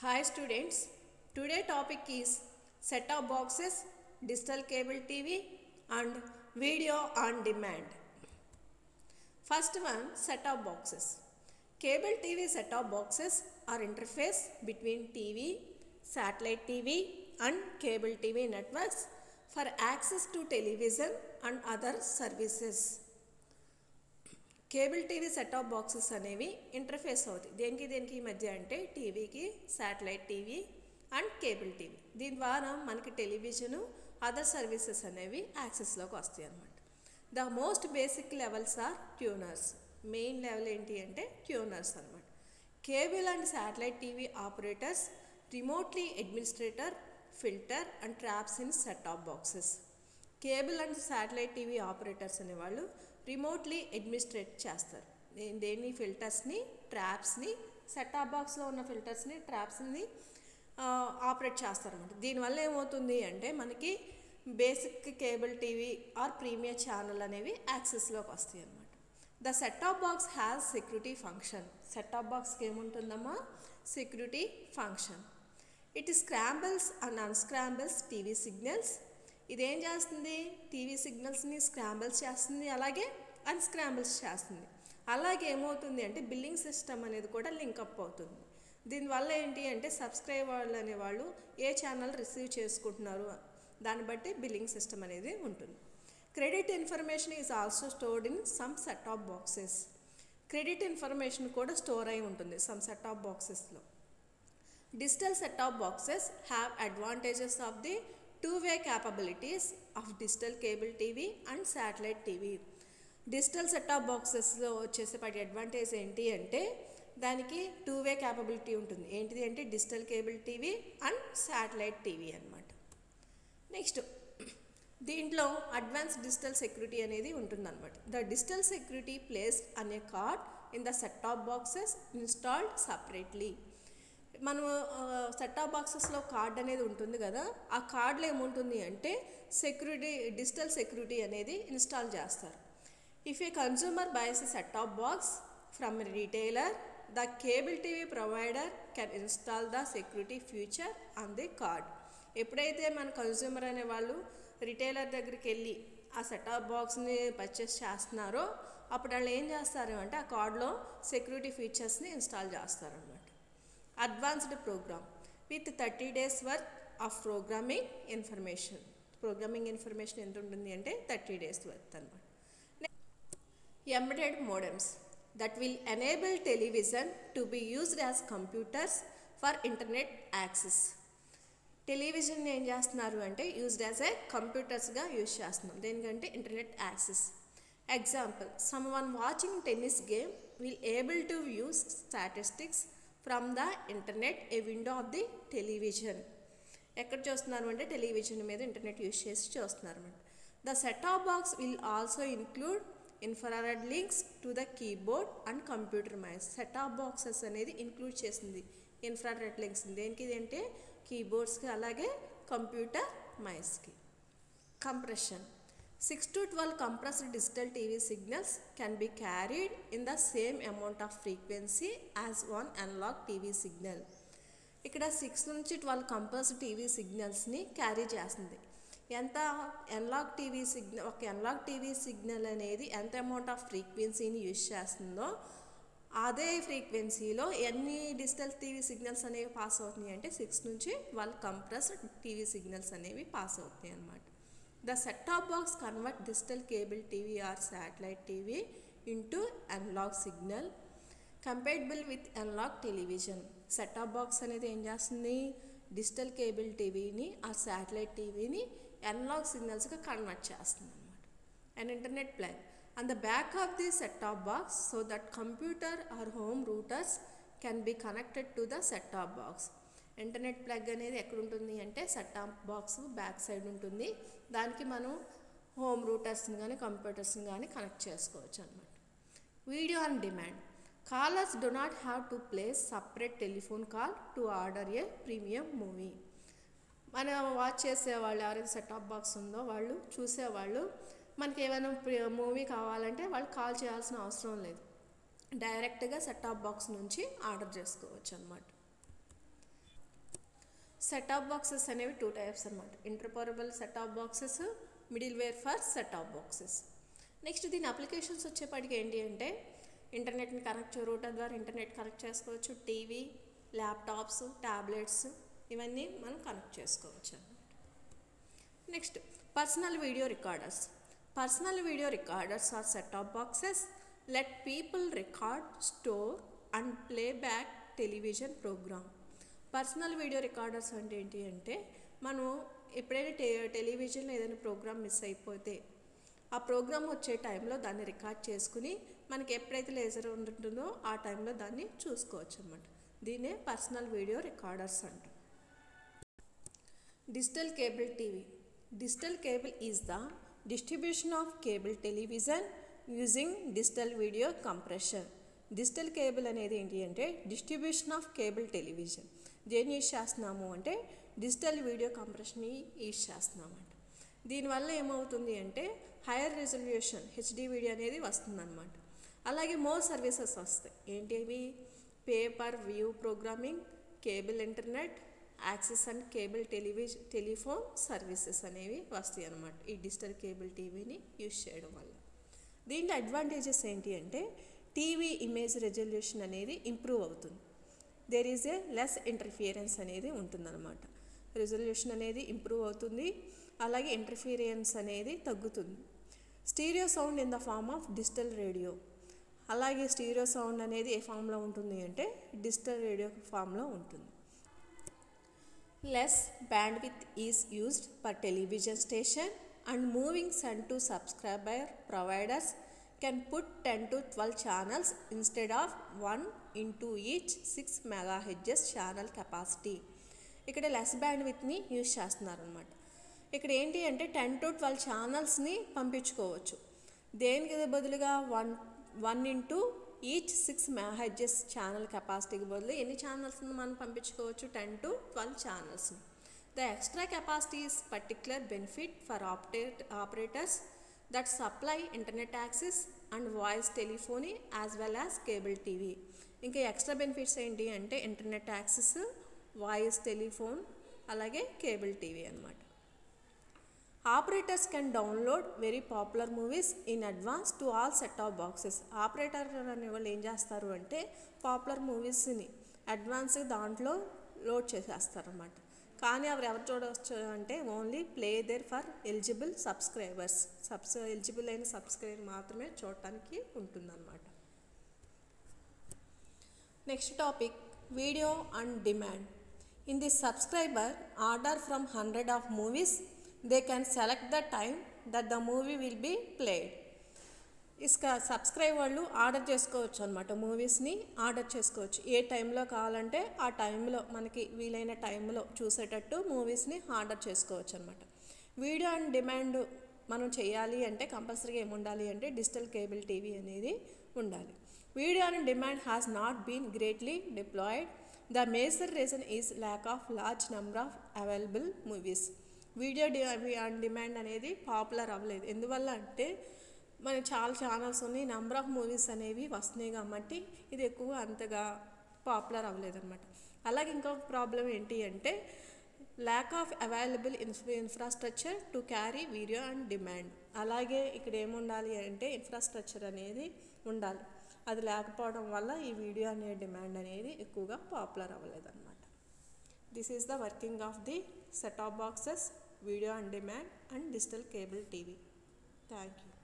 Hi students, today topic is set-top boxes, digital cable TV and video on demand. First one, set-top boxes. Cable TV set-top boxes are interface between TV, satellite TV and cable TV networks for access to television and other services. Cable TV set top boxes అనేవి interface అవుతాయి దేనికి దేనికి ఈ మధ్య అంటే టీవీకి satellite TV and cable TV దీని ద్వారా మనకి టెలివిజను అదర్ సర్వీసెస్ అనేవి యాక్సెస్లోకి వస్తాయి అన్నమాట the most basic levels are tuners main level ఏంటి అంటే ట్యూనర్స్ అనమాట cable and satellite TV operators remotely administrator filter and traps in set top boxes cable and satellite TV operators అనేవాళ్ళు రిమోట్లీ అడ్మినిస్ట్రేట్ చేస్తారు దే- దేన్ని ఫిల్టర్స్ని ట్రాప్స్ని సెటాప్ బాక్స్లో ఉన్న ఫిల్టర్స్ని ట్రాప్స్ని ఆపరేట్ చేస్తారన్నమాట దీనివల్ల ఏమవుతుంది అంటే మనకి basic cable TV or premier channel అనేవి యాక్సెస్లోకి వస్తాయి అన్నమాట the set top box has security function set top బాక్స్కి ఏముంటుందమ్మా security function it scrambles and unscrambles TV signals ఇదేం చేస్తుంది టీవీ సిగ్నల్స్ని స్క్రాంబుల్స్ చేస్తుంది అలాగే అన్స్క్రాంబుల్స్ చేస్తుంది అలాగే ఏమవుతుంది అంటే బిల్లింగ్ సిస్టమ్ అనేది కూడా లింకప్ అవుతుంది దీనివల్ల ఏంటి అంటే సబ్స్క్రైబర్లు అనేవాళ్ళు ఏ ఛానల్ రిసీవ్ చేసుకుంటున్నారు దాన్ని బట్టి బిల్లింగ్ సిస్టమ్ అనేది ఉంటుంది credit information is also stored in some set top boxes credit information కూడా స్టోర్ అయి ఉంటుంది సమ్ సెట్ ఆఫ్ బాక్సెస్లో Digital set-top boxes have advantages of the two-way capabilities of digital cable TV and satellite TV. Digital set top బాక్సెస్లో వచ్చేసేపాటి advantage ఏంటి అంటే దానికి two way capability ఉంటుంది ఏంటిది అంటే digital cable TV and satellite TV అన్నమాట నెక్స్ట్ దీంట్లో అడ్వాన్స్ డిజిటల్ సెక్యూరిటీ అనేది ఉంటుందన్నమాట ద డిజిటల్ సెక్యూరిటీ ప్లేస్ అనే card in the set top boxes installed separately మనం సెటాప్ బాక్సెస్లో కార్డ్ అనేది ఉంటుంది కదా ఆ కార్డులో ఏముంటుంది అంటే సెక్యూరిటీ డిజిటల్ సెక్యూరిటీ అనేది ఇన్స్టాల్ చేస్తారు if a consumer buys set top box from retailer the cable TV provider can install the security feature on the card ఎప్పుడైతే మన కన్జ్యూమర్ అనే వాళ్ళు రిటైలర్ దగ్గరికి వెళ్ళి ఆ సెటాప్ బాక్స్ని పర్చేస్ చేస్తున్నారో అప్పుడు వాళ్ళు ఏం చేస్తారు అంటే ఆ కార్డులో సెక్యూరిటీ ఫీచర్స్ని ఇన్స్టాల్ చేస్తారనమాట advanced program with thirty days worth of programming information programming information ఎంత ఉంటుంది అంటే థర్టీ డేస్ వర్త్ అనమాట embedded modems that will enable television to be used as computers for internet access television ఏం చేస్తున్నారు అంటే used as a కంప్యూటర్స్గా use చేస్తున్నాం దేనికంటే internet access example someone watching tennis game will able to use statistics from the internet a window of the television ఎక్కడ చూస్తున్నారు అంటే television మీద ఇంటర్నెట్ యూజ్ చేసి చూస్తున్నారు అనమాట the set top box will also include infrared links to the keyboard and computer mice set top boxes అనేది include చేసింది infrared links దేనికి ఇది అంటే కీబోర్డ్స్కి అలాగే కంప్యూటర్ మైస్కి compression 6 to 12 compressed digital TV signals can be carried in the same amount of frequency as one analog TV signal. ఇక్కడ six నుంచి ట్వెల్వ్ కంపల్స్ టీవీ సిగ్నల్స్ని క్యారీ చేస్తుంది ఎంత ఎన్లాగ్ టీవీ సిగ్నల్ ఒక ఎన్లాగ్ టీవీ సిగ్నల్ అనేది ఎంత amount of ఫ్రీక్వెన్సీని use చేస్తుందో అదే ఫ్రీక్వెన్సీలో ఎన్ని డిజిటల్ టీవీ సిగ్నల్స్ అనేవి పాస్ అవుతున్నాయి అంటే సిక్స్ నుంచి ట్వెల్వ్ కంప్రెస్డ్ టీవీ సిగ్నల్స్ అనేవి పాస్ అవుతున్నాయి అన్నమాట the set top box convert digital cable TV or satellite TV into analog signal compatible with analog television set top box అనేది ఏం చేస్తుంది డిజిటల్ కేబుల్ టీవీని ఆ శాటిలైట్ టీవీని అనలాగ్ సిగ్నల్స్గా కన్వర్ట్ చేస్తుంది అనమాట and internet plug on the back of the set-top box so that computer or home routers can be connected to the set-top box internet plug అనేది ఎక్కడ ఉంటుంది అంటే set top box back side ఉంటుంది దానికి మనం home రూటర్స్ని కానీ కంప్యూటర్స్ని కానీ connect చేసుకోవచ్చు అనమాట video on demand callers do not have to place separate telephone call to order a premium movie మనం వాచ్ చేసేవాళ్ళు ఎవరైతే సెట్ టాప్ బాక్స్ ఉందో వాళ్ళు చూసేవాళ్ళు మనకి ఏమైనా మూవీ కావాలంటే వాళ్ళు కాల్ చేయాల్సిన అవసరం లేదు డైరెక్ట్గా సెట్ టాప్ బాక్స్ నుంచి ఆర్డర్ చేసుకోవచ్చు అనమాట సెట్ ఆఫ్ బాక్సెస్ అనేవి టూ టైప్స్ అనమాట interoperable set top boxes middleware for set top boxes next దీని అప్లికేషన్స్ వచ్చేప్పటికి ఏంటి అంటే ఇంటర్నెట్ని కనెక్ట్ రూటర్ ద్వారా ఇంటర్నెట్ కనెక్ట్ చేసుకోవచ్చు టీవీ ల్యాప్టాప్స్ ట్యాబ్లెట్స్ ఇవన్నీ మనం కనెక్ట్ చేసుకోవచ్చు అన్నమాట next personal video recorders personal video recorders or set top boxes let people record store and play back television program personal video recorders అంటే ఏంటి అంటే మనం ఎప్పుడైనా టె టెలివిజన్లో ఏదైనా ప్రోగ్రామ్ మిస్ అయిపోతే ఆ ప్రోగ్రామ్ వచ్చే టైంలో దాన్ని రికార్డ్ చేసుకుని మనకి ఎప్పుడైతే లేజర్ ఉంటుందో ఆ టైంలో దాన్ని చూసుకోవచ్చు అనమాట దీన్నే పర్సనల్ వీడియో రికార్డర్స్ అంటాం digital cable TV digital cable is the distribution of cable television using digital video compression digital cable అనేది ఏంటి అంటే డిస్ట్రిబ్యూషన్ ఆఫ్ కేబుల్ టెలివిజన్ దేన్ని యూజ్ చేస్తున్నాము అంటే డిజిటల్ వీడియో కంప్రెషన్ని యూజ్ చేస్తున్నాం అంట దీనివల్ల ఏమవుతుంది అంటే హైయర్ రెజల్యూషన్ హెచ్డి వీడియో అనేది వస్తుందన్నమాట అలాగే మోర్ సర్వీసెస్ వస్తాయి ఏంటివి pay per view programming cable internet access and cable television telephone services అనేవి వస్తాయి అన్నమాట ఈ డిజిటల్ కేబుల్ టీవీని యూజ్ చేయడం వల్ల దీంట్లో అడ్వాంటేజెస్ ఏంటి అంటే టీవీ ఇమేజ్ రెజల్యూషన్ అనేది ఇంప్రూవ్ అవుతుంది there is a less interference అనేది ఉంటుందన్నమాట రెజల్యూషన్ అనేది ఇంప్రూవ్ అవుతుంది అలాగే ఇంటర్ఫీరియన్స్ అనేది తగ్గుతుంది stereo sound in the form of digital radio అలాగే స్టీరియో సౌండ్ అనేది ఏ ఫామ్లో ఉంటుంది అంటే డిజిటల్ రేడియో ఫామ్లో ఉంటుంది less bandwidth is used per television station and moving send to subscriber providers can put ten to twelve channels instead of one into each six megahertz channel capacity ఇక్కడ less బ్యాండ్ విత్ని యూజ్ చేస్తున్నారనమాట ఇక్కడ ఏంటి అంటే టెన్ టు ట్వెల్వ్ ఛానల్స్ని పంపించుకోవచ్చు దేనికి బదులుగా one one into each six megahertz channel కెపాసిటీకి బదులు ఎన్ని ఛానల్స్ని మనం పంపించుకోవచ్చు టెన్ టు ట్వెల్వ్ ఛానల్స్ని the extra capacity is particular benefit for operate operators that supply internet access and voice telephony as well as cable TV ఇంకా extra benefits ఏంటి అంటే ఇంటర్నెట్ యాక్సెస్ వాయిస్ టెలిఫోన్ అలాగే కేబుల్ టీవీ అనమాట operators can download very popular movies in advance to all set top boxes operator అనే వాళ్ళు ఏం చేస్తారు అంటే పాపులర్ మూవీస్ని అడ్వాన్స్ దాంట్లో లోడ్ చేసేస్తారన్నమాట కానీ అవి ఎవరు చూడవచ్చు అంటే only play there for eligible subscribers సబ్స్ ఎలిజిబుల్ అయిన సబ్స్క్రైబర్ మాత్రమే చూడటానికి ఉంటుందన్నమాట next topic video and demand in the subscriber order from hundred of movies they can select the time that the movie will be played ఇసుక subscribe వాళ్ళు order చేసుకోవచ్చు అనమాట మూవీస్ని order చేసుకోవచ్చు ఏ టైంలో కావాలంటే ఆ టైంలో మనకి వీలైన టైంలో చూసేటట్టు మూవీస్ని ఆర్డర్ చేసుకోవచ్చు అనమాట వీడియో అండ్ డిమాండ్ మనం చేయాలి అంటే కంపల్సరీగా ఏమి ఉండాలి అంటే డిజిటల్ కేబుల్ టీవీ అనేది ఉండాలి video and demand has not been greatly deployed the major reason is lack of large number of available movies video and demand అనేది పాపులర్ అవ్వలేదు ఎందువల్ల అంటే మనకి చాలా ఛానల్స్ ఉన్నాయి నెంబర్ ఆఫ్ మూవీస్ అనేవి వస్తున్నాయి కాబట్టి ఇది ఎక్కువ అంతగా పాపులర్ అవ్వలేదన్నమాట అలాగే ఇంకొక ప్రాబ్లం ఏంటి అంటే lack of available infra infrastructure to carry video and demand అలాగే ఇక్కడ ఏముండాలి అంటే ఇన్ఫ్రాస్ట్రక్చర్ అనేది ఉండాలి అది లేకపోవడం వల్ల ఈ వీడియో అనే డిమాండ్ అనేది ఎక్కువగా పాపులర్ అవ్వలేదన్నమాట this is the working of the set top boxes video and demand and digital cable TV thank you